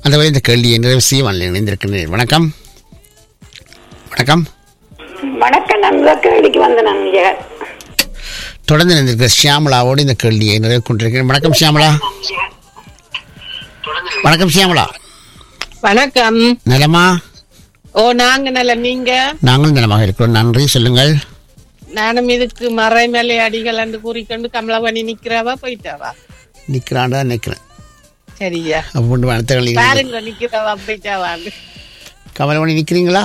அந்த வரை இந்த கேள்வியை நிறைவு செய்ய வானிலை இணைந்திருக்கின்றேன் வணக்கம் வணக்கம் வணக்கம் நான் உங்க கேள்விக்கு வந்த நான் இங்க. தொடர்ந்து இணைந்திருக்கிற ஷியாமலாவோடு இந்த கேள்வியை நிறைவு கொண்டிருக்கிறேன் வணக்கம் ஷியாமலா வணக்கம் ஷியாமலா வணக்கம் நலமா ஓ நாங்க நல்ல நீங்க நாங்களும் நலமாக இருக்கிறோம் நன்றி சொல்லுங்கள் நானும் இதுக்கு மறைமலை அடிகள் என்று கூறிக்கொண்டு கமலவணி நிக்கிறவா போயிட்டாவா நிற்கிறாண்டா நிற்கிறேன் சரியா அப்போ அடுத்த கேள்வி பாருங்க நிக்கிறவா போயிட்டாவான்னு கமலமணி நிற்கிறீங்களா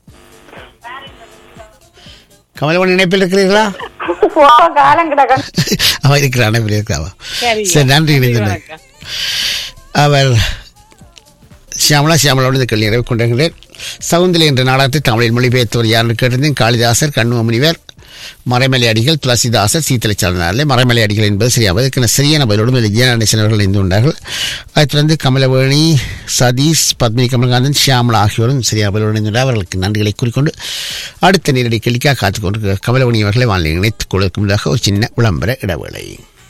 கமலமணி இணைப்பில் இருக்கிறீர்களா ஓ, காலம் கிடக்க அவ இருக்கிற அணைப்பில் இருக்கிறாவா சரி சரி நன்றி இணைந்தனர் வணக்கம். அவர் சியாமலா சியாமலாவோடு இந்த கேள்வி நிறைவு கொண்டிருக்கிறேன் சவுந்தலி என்ற நாடகத்தை தமிழில் மொழிபெயர்த்தவர் யாருன்னு கேட்டிருந்தேன் காளிதாசர் கண்ணுவ முனிவர் மறைமலை அடிகள் துளசிதாசர் சீத்தலைச்சாளனாலே மறைமலை அடிகள் என்பது சரியாக இதுக்கான சரியான பதிலோடும் இதில் ஜெயநடேசன் அவர்கள் இருந்து கொண்டார்கள் அதைத் தொடர்ந்து கமலவேணி சதீஷ் பத்மினி கமல்காந்தன் ஷியாமலா ஆகியோரும் சரியாக பதிலோடு இணைந்துள்ளார் அவர்களுக்கு நன்றிகளை கூறிக்கொண்டு அடுத்த நேரடி கேள்விக்காக காத்துக்கொண்டு கமலவேணி அவர்களை வானிலை இணைத்துக் கொள்வதற்கு முன்னதாக ஒரு சின்ன விளம்பர இடைவேளை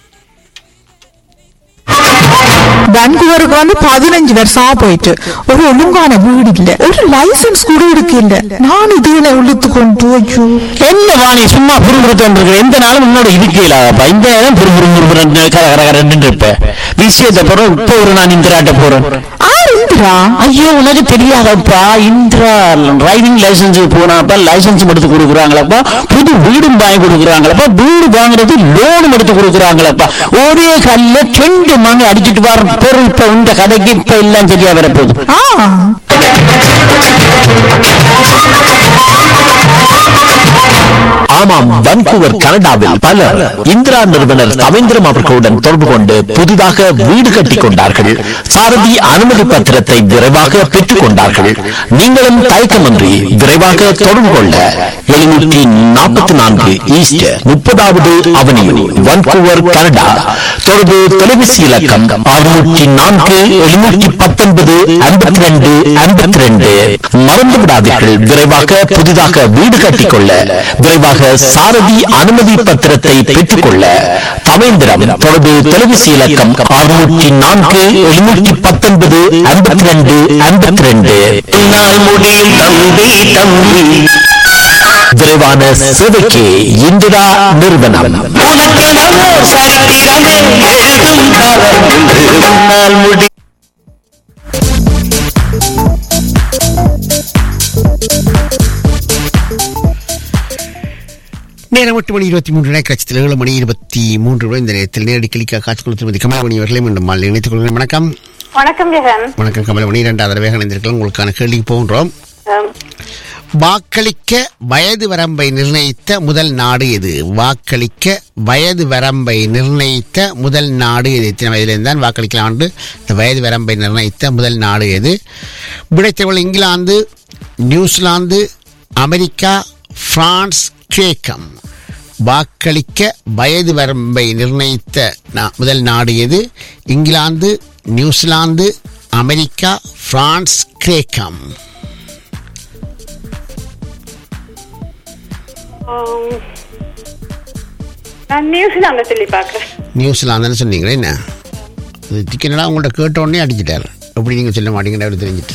வான்கூவருக்கு வந்து பதினஞ்சு வருஷமா போயிட்டு ஒரு ஒழுங்கான வீடு இல்ல ஒரு லைசன்ஸ் கூட இருக்கு இல்ல நான் இதுல இழுத்து கொண்டு ஐயோ என்ன வாணி சும்மா புரிஞ்சுட்டு இருக்கு எந்த நாளும் முன்னோட இருக்கலாப்பா இந்த நேரம் புரு புரு புரு கர கர கரன்னு இருப்ப விஷயத்தை போறோம் இப்போ ஒரு நான் இந்திராட்ட போறேன் ஆர் இந்திரா ஐயோ உனக்கு தெரியாதப்பா இந்திரா டிரைவிங் லைசன்ஸ் போனாப்பா லைசன்ஸ் எடுத்து கொடுக்குறாங்களப்பா புது வீடும் வாங்கி கொடுக்குறாங்களப்பா வீடு வாங்குறது லோனும் எடுத்து கொடுக்குறாங்களப்பா ஒரே கல்ல ரெண்டு மணி அடிச்சிட்டு வர பொருள் இப்ப இந்த கதைக்கு இப்ப எல்லாம் சரியா வரப்போகுது ஆ ஆமாம் வன்கூவர் கனடாவில் பலர் இந்திரா நிறுவனர் ரவீந்திரம் அவர்களுடன் தொடர்பு கொண்டு புதிதாக வீடு கட்டிக் கொண்டார்கள் சாரதி அனுமதி பத்திரத்தை விரைவாக பெற்றுக் கொண்டார்கள் நீங்களும் தயக்கமின்றி விரைவாக தொடர்பு கொள்ள எழுநூற்றி நாற்பத்தி நான்கு ஈஸ்ட் முப்பதாவது அவனியூ வன்கூவர் கனடா தொடர்பு தொலைபேசி இலக்கம் அறுநூற்றி நான்கு எழுநூற்றி பத்தொன்பது ஐம்பத்தி ரெண்டு ஐம்பத்தி ரெண்டு மறந்து விடாதீர்கள் விரைவாக புதிதாக வீடு கட்டிக்கொள்ள விரைவாக சாரதி அனுமதி பத்திரத்தை பெற்றுக்கொள்ள தவேந்திரம் தொடர்பு தொலைபேசி இலக்கம் அறுநூற்றி நான்கு எழுநூற்றி பத்தொன்பது ஐம்பத்தி ரெண்டு ஐம்பத்தி ரெண்டு முடியும் தம்பி தம்பி விரைவான சேவைக்கு இந்திரா நிறுவனம் உனக்கு நமோ சரித்திரமே எழுதும் காலம் என்று உன்னால் முடி நேரம் எட்டு மணி இருபத்தி மூன்று நேரத்தில் ஏழு மணி இருபத்தி மூன்று ரூபாய் இந்த நேரத்தில் நேரடி கிளிக்காக காத்துக்கொள்ள திருமதி கமலமணி அவர்களை மீண்டும் மாலை இணைத்துக் கொள்கிறேன் வணக்கம் வணக்கம் ஜெகன் வணக்கம் கமலமணி இரண்டாவது தடவை இணைந்திருக்கலாம் உங்களுக்கான கேள்விக்கு போகின்றோம் ஆம். வாக்களிக்க வயது வரம்பை நிர்ணயித்த முதல் நாடு எது வாக்களிக்க வயது வரம்பை நிர்ணயித்த முதல் நாடு எது இத்தனை வயதிலிருந்து தான் வாக்களிக்கலாம் என்று இந்த வயது வரம்பை நிர்ணயித்த முதல் நாடு எது விடைத்தவள் இங்கிலாந்து நியூசிலாந்து அமெரிக்கா பிரான்ஸ் கிரேக்கம் வாக்களிக்க வயது வரம்பை நிர்ணயித்த நா- முதல் நாடு எது இங்கிலாந்து நியூசிலாந்து அமெரிக்கா பிரான்ஸ் கிரேக்கம் ஆம். நான் நியூசிலாந்து சொல்லி பார்க்கிறேன் நியூசிலாந்துன்னு சொன்னீங்களே என்ன அது டிக்கெட்டா உங்கள்கிட்ட கேட்ட உடனே அடிச்சிட்டார் எப்படி நீங்கள் சொல்ல மாட்டீங்கன்னு அவர் தெரிஞ்சிட்டு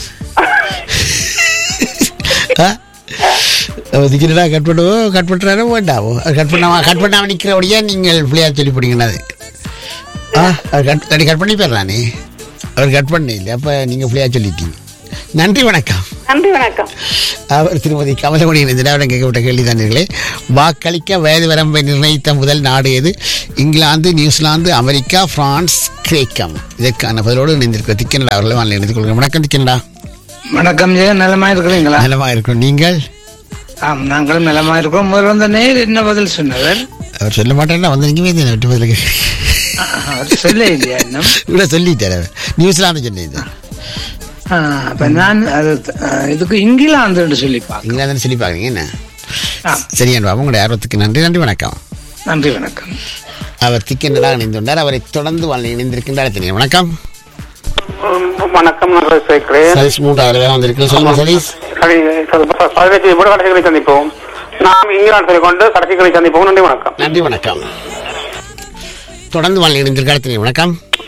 டிக்கெட்டா கட் பண்ணுவோம் கட் பண்ணுறாரோ வேண்டாவோ அது கட் பண்ணாம கட் பண்ணாமல் நிற்கிறபடியே நீங்கள் பிள்ளையார் சொல்லி போட்டீங்கன்னா அது ஆ அவர் கட் அடி கட் பண்ணி போயிடுறானே அவர் கட் பண்ண இல்லை அப்போ நீங்கள் பிள்ளையார் சொல்லிட்டீங்க நன்றி வணக்கம் நன்றி வணக்கம் அவர் திருமதி கமலமணி திராவிடம் கேட்கப்பட்ட கேள்விதானர்களே வாக்களிக்க வயது வரம்பை நிர்ணயித்த முதல் நாடு எது இங்கிலாந்து நியூசிலாந்து அமெரிக்கா பிரான்ஸ் கிரேக்கம் இதற்கான பதிலோடு இணைந்திருக்கிற திக்கனடா அவர்களை வானிலை இணைத்துக் கொள்கிறேன் வணக்கம் திக்கனடா வணக்கம் ஜெய நலமா இருக்கிறீங்களா நலமாக இருக்கிறோம் நீங்கள் ஆம் நாங்களும் நலமா இருக்கோம் முதல் வந்த நேர் என்ன பதில் சொன்னவர் அவர் சொல்ல மாட்டேன்னா வந்து நீங்க வேண்டிய விட்டு பதிலுக்கு அவர் சொல்ல இல்லையா இன்னும் இவ்வளோ சொல்லிட்டார் அவர் நியூசிலாந்து சொன்னது ஆ, அப்ப நான் அது ஆ, இதுக்கு இங்கிலாந்து சொல்லி பார்க்க இங்கிலாந்து சொல்லி பார்க்குறீங்க என்ன ஆ. சரியான உங்களுடைய ஆர்வத்துக்கு நன்றி நன்றி வணக்கம் நன்றி வணக்கம் அவர் திக்கனடா இணைந்துள்ளார் அவரை தொடர்ந்து வானிலை இணைந்திருக்கின்றார் தெரியும் வணக்கம் வணக்கம் நான் சேர்க்கிறேன் சதீஷ் மூன்றாவது வேலை வந்திருக்கு சொல்லுங்க சதீஷ் பதினெட்டு நிமிடம் கடைசிகளை சந்திப்போம் நாம் இங்கிலாந்து சொல்லிக் கொண்டு கடைசிகளை சந்திப்போம் நன்றி வணக்கம் நன்றி வணக்கம் தொடர்ந்து வாழ் இணைந்திருக்காரு தெரியும் வணக்கம்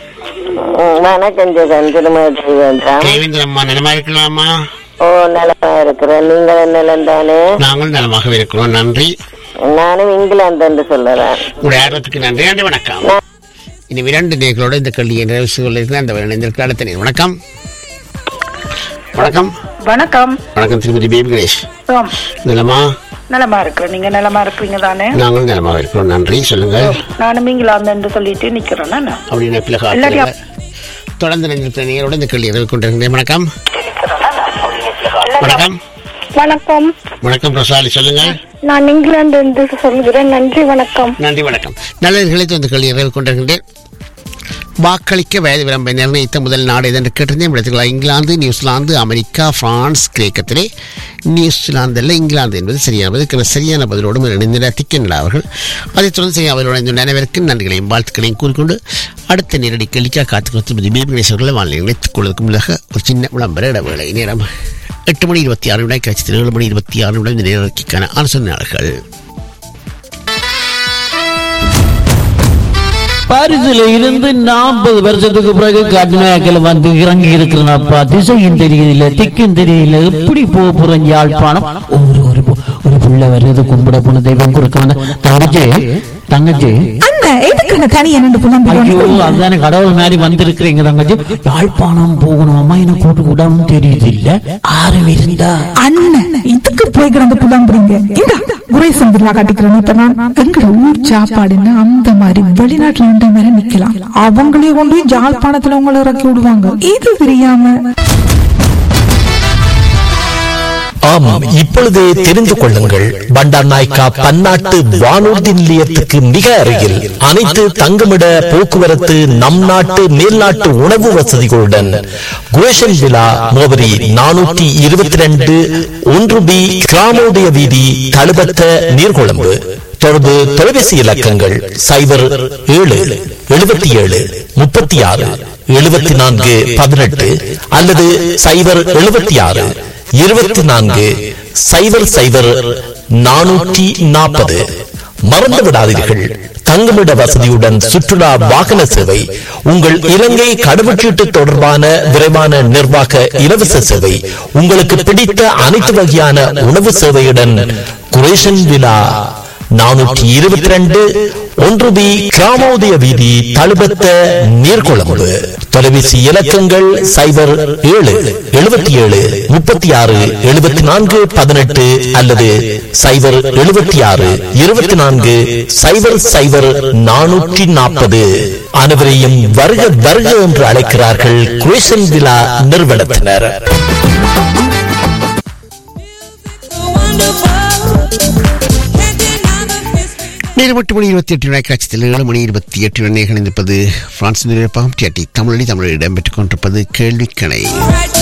ம், வணக்கம் ஜெகன் திருமதி தேவேந்திரம் தேவேந்திரம் அம்மா நலமா இருக்கலாமா ஓ நலமா இருக்கிறேன் நீங்கள் நலம் தானே நாங்கள் நலமாக இருக்கிறோம் நன்றி நானும் இங்கிலாந்து என்று சொல்லுறேன் உங்களுடைய ஆர்வத்துக்கு நன்றி நன்றி வணக்கம் இனி இரண்டு நேர்களோட இந்த கல்வியை நிறைவு செய்ய அந்த இணைந்திருக்கிற அடுத்த நேர் வணக்கம் வணக்கம் வணக்கம் வணக்கம் திருமதி பேபி கணேஷ் ஆம், நலமா நலமா இருக்கிறேன் நீங்க நலமா இருக்கிறீங்க தானே நாங்கள் நலமாக இருக்கிறோம் நன்றி சொல்லுங்க நானும் இங்கிலாந்து என்று சொல்லிட்டு நிக்கிறேன் நானு. அப்படின்னு பிள்ளை இல்லாட்டி தொடர்ந்து நினைத்த நேரோட இந்த கல்வி நிறைவு கொண்டிருக்கிறேன் வணக்கம் வணக்கம் வணக்கம் வணக்கம் பிரசாலி சொல்லுங்க நான் இங்கிலாந்து என்று சொல்கிறேன் நன்றி வணக்கம் நன்றி வணக்கம் நல்லவர்களை இந்த கல்வி நிறைவு கொண்டிருக்கின்றேன் வாக்களிக்க வயது விளம்பை நிர்ணயித்த முதல் நாடு எது என்று கேட்டிருந்தேன் இடத்துக்கு இங்கிலாந்து நியூசிலாந்து அமெரிக்கா பிரான்ஸ் கிரேக்கத்திலே நியூசிலாந்து அல்ல இங்கிலாந்து என்பது சரியானது இதுக்கு சரியான பதிலோடு இணைந்த திக்கன் அவர்கள் அதைத் தொடர்ந்து சரியான பதிலோடு இந்த அனைவருக்கும் நன்றிகளையும் வாழ்த்துக்களையும் கூறிக்கொண்டு அடுத்த நேரடி கேள்விக்காக காத்துக்கு திருமதி பேபி கணேசர்களை வானிலை இணைத்துக் கொள்வதற்கு முன்னதாக ஒரு சின்ன விளம்பர இடைவேளை நேரம் எட்டு மணி இருபத்தி ஆறு விட காட்சி ஏழு மணி இருபத்தி ஆறு விட இந்த நேரடிக்கான ஆலோசனையாளர்கள் பாரிஸ்ல இருந்து நாற்பது வருஷத்துக்கு பிறகு கடுமையாக்கல வந்து இறங்கி இருக்கிறனப்பா திசையும் தெரியல திக்கும் தெரியல எப்படி போக போறேன் யாழ்ப்பாணம் ஒரு ஒரு பு- ஒரு புள்ள வருது கும்பிட போன தெய்வம் கொடுக்க வந்த தங்கச்சி தங்கச்சி அந்த எதுக்கு தனியா நின்று ஐயோ புலம்பி அதுதானே கடவுள் மாதிரி வந்திருக்கிறீங்க தங்கச்சி யாழ்ப்பாணம் போகணும் அம்மா என்ன கூட்டு கூடாமல் தெரியுது இல்ல ஆறும் இருந்தா அண்ணன் இதுக்கு போய் கிடந்து புலம்புறீங்க இந்த குரேசன் பில்லா காட்டிக்கிறேன் இப்ப நான் எங்கட ஊர் சாப்பாடுன்னா அந்த மாதிரி வெளிநாட்டுல இருந்த மாதிரி நிக்கலாம் அவங்களே கொண்டு போய் ஜாழ்ப்பாணத்துல உங்களை இறக்கி விடுவாங்க இது தெரியாம ஆமாம் இப்பொழுதே தெரிந்து கொள்ளுங்கள் பண்டார் நாய்க்கா பன்னாட்டு வானூர்தி நிலையத்துக்கு மிக அருகில் அனைத்து தங்குமிட போக்குவரத்து நம் நாட்டு மேல்நாட்டு உணவு வசதிகளுடன் குரேஷன் விழா முகவரி நானூற்றி இருபத்தி ரெண்டு ஒன்று பி கிராமோதய வீதி தழுபத்த நீர்கொழும்பு தொடர்பு தொலைபேசி இலக்கங்கள் சைபர் ஏழு எழுபத்தி ஏழு முப்பத்தி ஆறு எழுபத்தி நான்கு பதினெட்டு அல்லது சைபர் எழுபத்தி ஆறு இருபத்தி நான்கு சைபர் சைபர் நானூற்றி நாற்பது மறந்து விடாதீர்கள் தங்குமிட வசதியுடன் சுற்றுலா வாகன சேவை உங்கள் இலங்கை கடவுச்சீட்டு தொடர்பான விரைவான நிர்வாக இலவச சேவை உங்களுக்கு பிடித்த அனைத்து வகையான உணவு சேவையுடன் குரேஷன் விழா நானூற்றி இருபத்தி ரெண்டு ஒன்று பி கிராமோதய வீதி தழுபத்த நீர்கொழும்பு தொலைபேசி இலக்கங்கள் சைபர் ஏழு எழுபத்தி ஏழு முப்பத்தி ஆறு எழுபத்தி நான்கு பதினெட்டு அல்லது சைபர் எழுபத்தி ஆறு இருபத்தி நான்கு சைபர் சைபர் நானூற்றி நாற்பது அனைவரையும் வருக வருக என்று அழைக்கிறார்கள் குரேஷன் விழா நிறுவனத்தினர் நேரம் எட்டு மணி இருபத்தி எட்டு காட்சியில் ஏழு மணி இருபத்தி எட்டு இணைந்திருப்பது பிரான்ஸ் நிலையப்பாகம் டிஆர்டி தமிழி தமிழில் இடம்பெற்றுக் கொண்டிருப்பது கேள்விக்கணை